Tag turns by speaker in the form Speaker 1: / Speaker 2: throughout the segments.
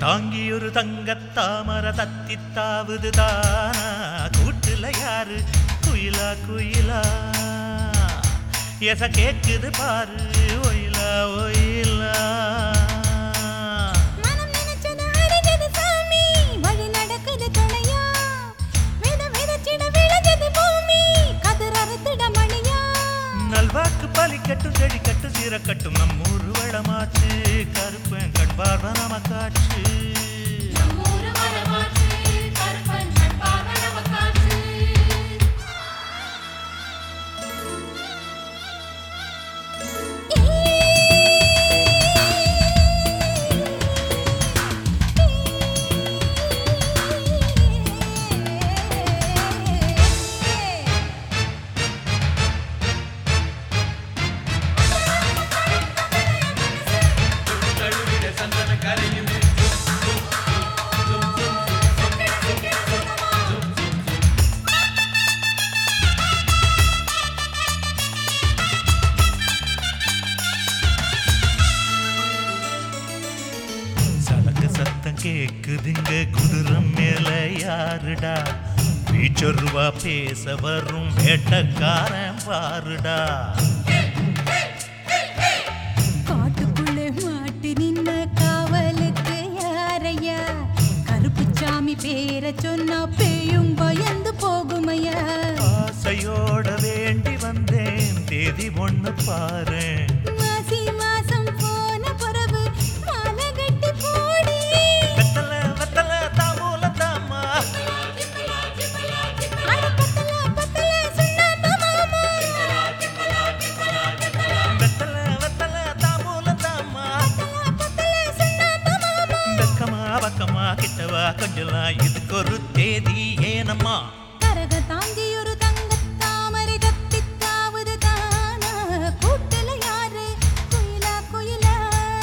Speaker 1: தாங்கி ஒரு தங்கத்தாமர தத்தி தாவுது தானா கூட்டுல யாரு குயிலா குயிலா எச கேக்குது பாரு ஒயிலா ஒயிலா
Speaker 2: மனம் நினைச்சது அடைஞ்சது சாமி வழி நடக்குது துணையா வித விதச்சிட விளைஞ்சது பூமி கதிர் அறுத்திட மணியா
Speaker 1: நல்வாக்கு பலிக்கட்டும் செடிக்கட்டும் சீரக்கட்டும் நம்மூர் வளமாச்சு கருப்பன் கண்பார்வ நமக்காச்சு
Speaker 2: நம்மூரு வளமாச்சு கருப்பன் கண்பார்வ நமக்காச்சு
Speaker 1: சலக்கு சத்தம் கேக்குதுங்க குதிரம் மேல யாருடா வீச்சொருவா பேச வரும் வேட்டக்காரன் பாருடா
Speaker 2: காட்டுக்குள்ளே மாட்டி நின்ன காவலுக்கு யாரையா கருப்புச்சாமி பேரை சொன்னா பேயும் பயந்து போகுமையா
Speaker 1: ஆசையோட வேண்டி வந்தேன் தேதி ஒண்ணு பாரு
Speaker 2: மாசி மாசம் போன பிறகு மாலை கட்டி போடி
Speaker 1: வெத்தல வெத்தல தாமூல தாமா
Speaker 2: அட பத்தல பத்தல சுண்ணாம்பு மாமா
Speaker 1: வெத்தல வெத்தல தாமூல தாமா
Speaker 2: பத்தல பத்தல சுண்ணாம்பு மாமா
Speaker 1: வெக்கமா பக்கமா கிட்டவா கொஞ்சலாம் இதுக்கு ஒரு தேதி ஏனம்மா
Speaker 2: கரக தாங்கி ஒரு தங்கத் தாமரை தத்தித் தாவுது தானா கூட்டுல யாரு குயிலா குயிலா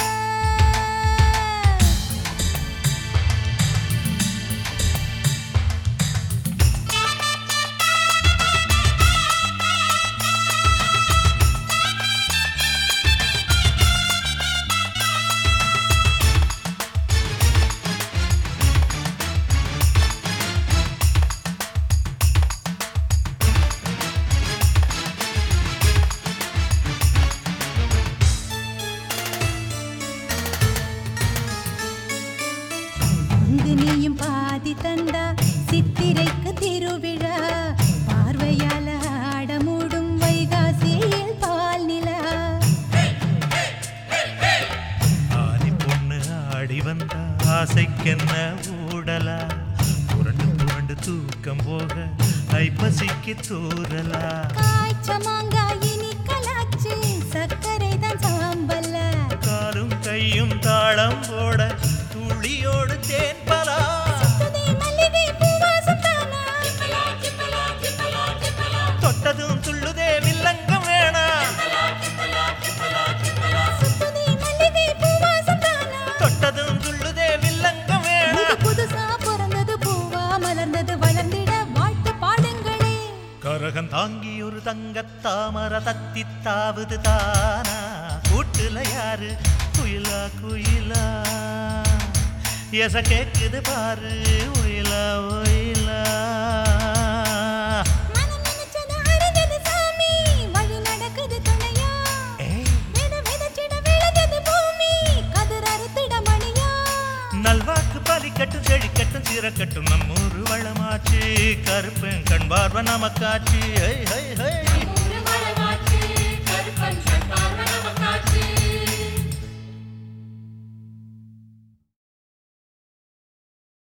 Speaker 2: அங்கு நீயும் பாதி தந்தா சித்திரைக்கு திருவிழா பார்வையால ஆட மூடும் வைகாசியில் பால் நிலா
Speaker 1: ஆதி பொண்ணு ஆடி வந்த ஆசைக்கென்ன ஊடலா புரண்டு புரண்டு தூக்கம் போக ஐப்பசிக்கு தூரலா
Speaker 2: காய்ச்ச மாங்காய் இனி கலாச்சு சர்க்கரை தான் சாம்பல்ல
Speaker 1: காலும் கையும் தாளம் போட துளியோடு தேன் பலா
Speaker 2: சுத்துதே மல்லிகை பூவாசம் தானா
Speaker 1: தொட்டதும் துள்ளுதே வில்லங்கம் வேணா
Speaker 2: சுத்துதே மல்லிகை பூவாசம் தானா
Speaker 1: தொட்டதும் துள்ளுதே வில்லங்கம் வேணா
Speaker 2: இது புதுசா பிறந்தது பூவா மலர்ந்தது வளர்ந்திட வாழ்த்து பாடுங்களே
Speaker 1: கரகம் தாங்கி ஒரு தங்கத்தாமர தத்தி தாவுது தானா கூட்டுல யாரு குயிலா குயிலா எச கேக்குது பாரு ஒயிலா ஒயிலா
Speaker 2: மனம் நினைச்சது அடைஞ்சது சாமி வழி நடக்குது துணையா
Speaker 1: ஏய்,
Speaker 2: வித விதச்சிட விளைஞ்சது பூமி கதிர் அறுத்திட மணியா
Speaker 1: நல்வாக்கு பலிக்கட்டும் செழிக்கட்டும் சீரக்கட்டும் நம்மூர் வளமாச்சு கருப்பன் கண் பார்வை நமக்காச்சு ஹை ஹை ஹை